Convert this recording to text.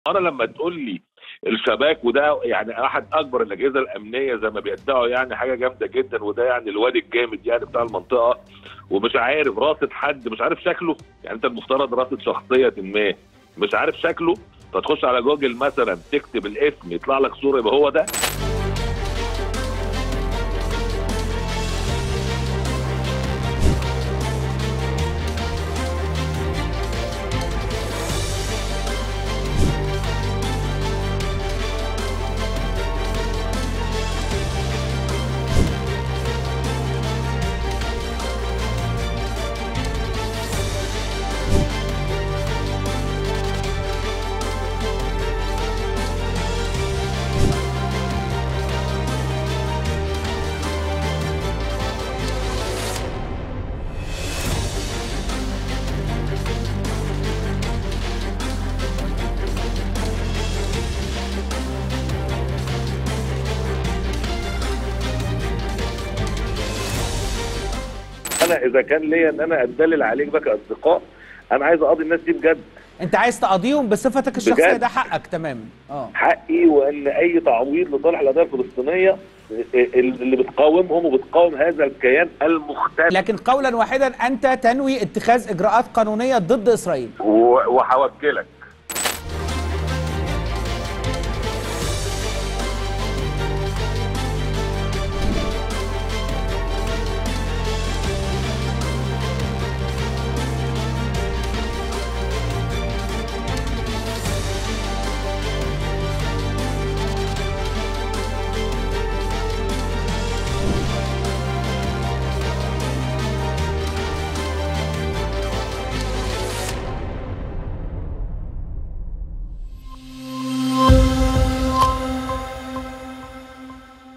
انا لما تقول لي الشباك وده يعني احد اكبر الاجهزه الامنيه زي ما بيدعوا يعني حاجه جامده جدا وده يعني الواد الجامد يعني بتاع المنطقه ومش عارف راصد حد مش عارف شكله يعني انت المفترض راصد شخصيه ما مش عارف شكله فتخش على جوجل مثلا تكتب الاسم يطلع لك صوره يبقى هو ده انا اذا كان ليا ان انا اتدلل عليك بقى كاصدقاء انا عايز اقاضي الناس دي بجد انت عايز تقاضيهم بصفتك الشخصيه بجد. ده حقك تماما اه حقي وان اي تعويض لصالح القضيه الفلسطينيه اللي بتقاومهم وبتقاوم هذا الكيان المختلف لكن قولا واحدا انت تنوي اتخاذ اجراءات قانونيه ضد اسرائيل و- وهوكلك